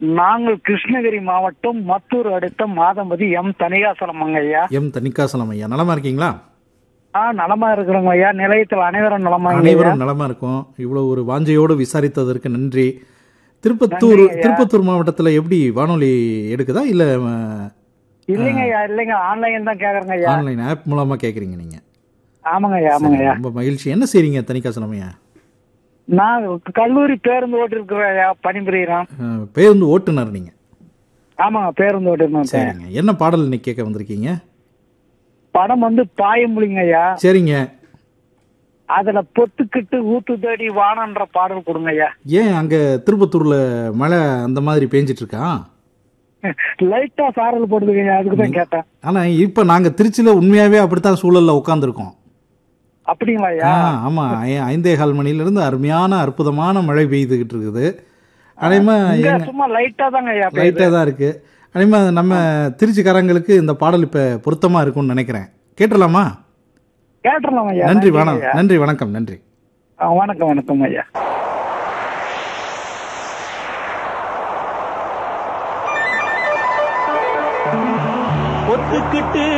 நாங்கள் கிருஷ்ணகிரி மாவட்டம் மத்தூர் அடுத்த மாதம்பதி எம் தனிகாசலமங்க ஐயா எம் தனிக்காசலம் ஐயா நலமா இருக்கீங்களா ஆ நலமா இருக்கிறோங்க ஐயா நிலையத்தில் அனைவரும் நலமா அனைவரும் நலமா இருக்கும் இவ்வளவு ஒரு வாஞ்சையோடு விசாரித்ததற்கு நன்றி திருப்பத்தூர் திருப்பத்தூர் மாவட்டத்தில் எப்படி வானொலி எடுக்குதா இல்லை இல்லைங்க ஐயா இல்லைங்க ஆன்லைன் தான் கேக்குறேங்க ஐயா ஆன்லைன் ஆப் மூலமா கேட்குறீங்க நீங்க ஆமாங்க ஐயா ஆமாங்க ஐயா ரொம்ப மகிழ்ச்சி என்ன செய்றீங்க தனிக்காசலம் ஐயா நான் கல்லூரி பேருந்து ஓட்டி இருக்கிறேன் ஐயா பணிபுரிகிறேன் அஹ், பேருந்து ஓட்டுநர் நீங்க ஆமாங்க பேருந்து ஓட்டிருந்தேன் சரிங்க என்ன பாடல் இன்னைக்கு கேட்க வந்திருக்கீங்க படம் வந்து பாயம்புலிங்க ஐயா சரிங்க அதுல பொத்துக்கிட்டு ஊத்து தேடி வானன்ற பாடல் கொடுங்க ஐயா ஏன் அங்க திருப்பத்தூர்ல மழை அந்த மாதிரி பேஞ்சிட்டு இருக்கா லைட்டா சாரல் போடுதுங்க ஐயா அதுக்கு தான் கேட்டேன் ஆனா இப்ப நாங்க திருச்சியில உண்மையாவே அப்படித்தான் சூழல்ல உட்காந்துருக்கோம் அப்படிங்களா ஐயா ஆமா ஐ- ஐந்தே கால் மணில இருந்து அருமையான அற்புதமான மழை பெய்துகிட்டு இருக்குது அதேமா இங்க எங்க சும்மா லைட்டா தாங்க ஐயா பெய்யுது. லைட்டா தான் இருக்கு அதேமா நம்ம திருச்சிக்காரங்களுக்கு இந்த பாடல் இப்ப பொருத்தமா இருக்கும்னு நினைக்கிறேன் கேட்டுடலாமா கேட்டுறலாம் ஐயா நன்றி நன்றிங்க வணக்கம் ஐயா. நன்றி வணக்கம் நன்றி ஆ, வணக்கம் வணக்கம் ஐயா ஒத்துக்கிட்டு